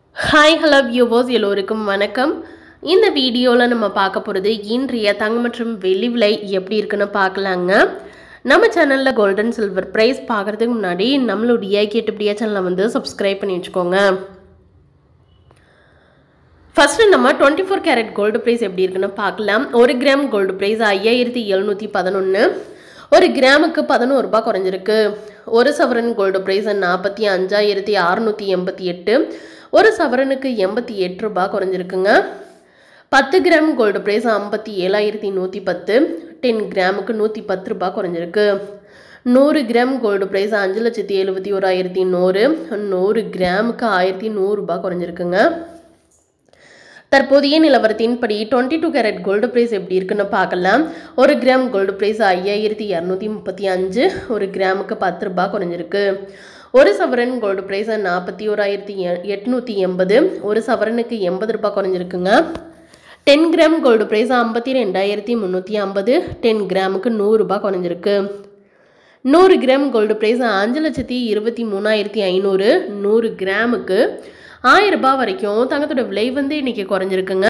hi hello viewers எல்லோருக்கும் வணக்கம் இந்த வீடியோவில் நம்ம பார்க்க போகிறது இன்றைய தங்கம் மற்றும் வெள்ளி விலை எப்படி இருக்குன்னு பார்க்கலாங்க நம்ம சேனலில் கோல்டன் சில்வர் ப்ரைஸ் பார்க்குறதுக்கு முன்னாடி நம்மளுடைய கேட்டுப்படியா சேனலை வந்து சப்ஸ்கிரைப் பண்ணி வச்சுக்கோங்க ஃபஸ்ட்டு நம்ம twenty four carat gold price எப்படி இருக்குன்னு பார்க்கலாம் ஒரு கிராம் கோல்டு ப்ரைஸ் ஐயாயிரத்தி எழுநூற்றி பதினொன்று ஒரு கிராமுக்கு பதினோரு ரூபாய் குறைஞ்சிருக்கு ஒரு சவரன் கோல்டு ப்ரைஸ் நாற்பத்தி அஞ்சாயிரத்தி அறுநூற்றி எண்பத்தி எட்டு ஒரு சவரனுக்கு எண்பத்தி எட்டு ரூபாய் குறைஞ்சிருக்குங்க பத்து கிராம் கோல்டு ப்ரைஸ் ஐம்பத்தி ஏழாயிரத்தி நூற்றி பத்து டென் கிராமுக்கு நூற்றி பத்து ரூபாய் குறைஞ்சிருக்கு நூறு கிராம் கோல்டு ப்ரைஸ் அஞ்சு லட்சத்தி எழுபத்தி ஓராயிரத்தி நூறு நூறு கிராமுக்கு ஆயிரத்தி நூறுரூபா குறைஞ்சிருக்குங்க தற்போதைய நிலவரத்தின்படி twenty two carat gold price எப்படி இருக்குன்னு பார்க்கலாம் ஒரு கிராம் கோல்டு ப்ரைஸ் ஐயாயிரத்தி இரநூத்தி முப்பத்தி அஞ்சு ஒரு கிராமுக்கு பத்து ரூபாய் குறைஞ்சிருக்கு ஒரு சவரன் கோல்டு ப்ரைஸ் நாற்பத்தி ஓராயிரத்தி எட்நூற்றி எண்பது ஒரு சவரனுக்கு எண்பது ரூபாய் குறைஞ்சிருக்குங்க டென் கிராம் கோல்டு ப்ரைஸ் ஐம்பத்தி ரெண்டாயிரத்தி முந்நூற்றி ஐம்பது டென் கிராமுக்கு நூறுரூபா குறைஞ்சிருக்கு நூறு கிராம் கோல்டு ப்ரைஸ் அஞ்சு லட்சத்தி இருபத்தி மூணாயிரத்தி ஐநூறு நூறு கிராமுக்கு ஆயிரம் ரூபாய் வரைக்கும் தங்கத்தோட விலை வந்து இன்னைக்கு குறைஞ்சிருக்குங்க